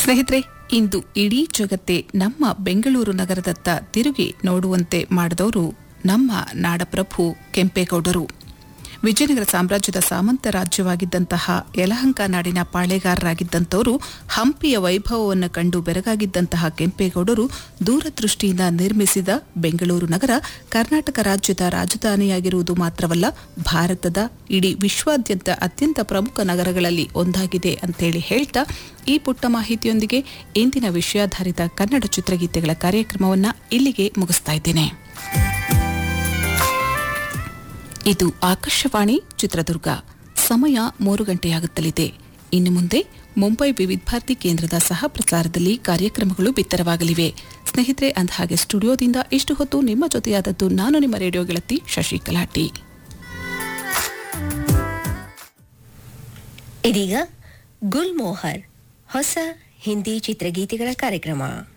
ಸ್ನೇಹಿತರೆ ಇಂದು ಇಡೀ ಜಗತ್ತೇ ನಮ್ಮ ಬೆಂಗಳೂರು ನಗರದತ್ತ ತಿರುಗಿ ನೋಡುವಂತೆ ಮಾಡಿದವರು ನಮ್ಮ ನಾಡಪ್ರಭು ಕೆಂಪೇಗೌಡರು ವಿಜಯನಗರ ಸಾಮ್ರಾಜ್ಯದ ಸಾಮಂತ ರಾಜ್ಯವಾಗಿದ್ದಂತಹ ಯಲಹಂಕ ನಾಡಿನ ಪಾಳೆಗಾರರಾಗಿದ್ದಂಥವರು ಹಂಪಿಯ ವೈಭವವನ್ನು ಕಂಡು ಬೆರಗಾಗಿದ್ದಂತಹ ಕೆಂಪೇಗೌಡರು ದೂರದೃಷ್ಟಿಯಿಂದ ನಿರ್ಮಿಸಿದ ಬೆಂಗಳೂರು ನಗರ ಕರ್ನಾಟಕ ರಾಜ್ಯದ ರಾಜಧಾನಿಯಾಗಿರುವುದು ಮಾತ್ರವಲ್ಲ ಭಾರತದ ಇಡೀ ವಿಶ್ವಾದ್ಯಂತ ಅತ್ಯಂತ ಪ್ರಮುಖ ನಗರಗಳಲ್ಲಿ ಒಂದಾಗಿದೆ ಅಂತೇಳಿ ಹೇಳ್ತಾ ಈ ಪುಟ್ಟ ಮಾಹಿತಿಯೊಂದಿಗೆ ಇಂದಿನ ವಿಷಯಾಧಾರಿತ ಕನ್ನಡ ಚಿತ್ರಗೀತೆಗಳ ಕಾರ್ಯಕ್ರಮವನ್ನು ಇಲ್ಲಿಗೆ ಮುಗಿಸ್ತಾ ಇದ್ದೇನೆ ಇದು ಆಕಾಶವಾಣಿ ಚಿತ್ರದುರ್ಗ ಸಮಯ ಮೂರು ಗಂಟೆಯಾಗುತ್ತಲಿದೆ ಇನ್ನು ಮುಂದೆ ಮುಂಬೈ ವಿವಿಧ ಭಾರತಿ ಕೇಂದ್ರದ ಸಹ ಪ್ರಸಾರದಲ್ಲಿ ಕಾರ್ಯಕ್ರಮಗಳು ಬಿತ್ತರವಾಗಲಿವೆ ಸ್ನೇಹಿತರೆ ಅಂದಹಾಗೆ ಸ್ಟುಡಿಯೋದಿಂದ ಇಷ್ಟು ಹೊತ್ತು ನಿಮ್ಮ ಜೊತೆಯಾದದ್ದು ನಾನು ನಿಮ್ಮ ರೇಡಿಯೋ ಗೆಳತಿ ಶಶಿ ಕಲಾಟಿ ಇದೀಗ ಗುಲ್ಮೋಹರ್ ಹೊಸ ಹಿಂದಿ ಚಿತ್ರಗೀತೆಗಳ ಕಾರ್ಯಕ್ರಮ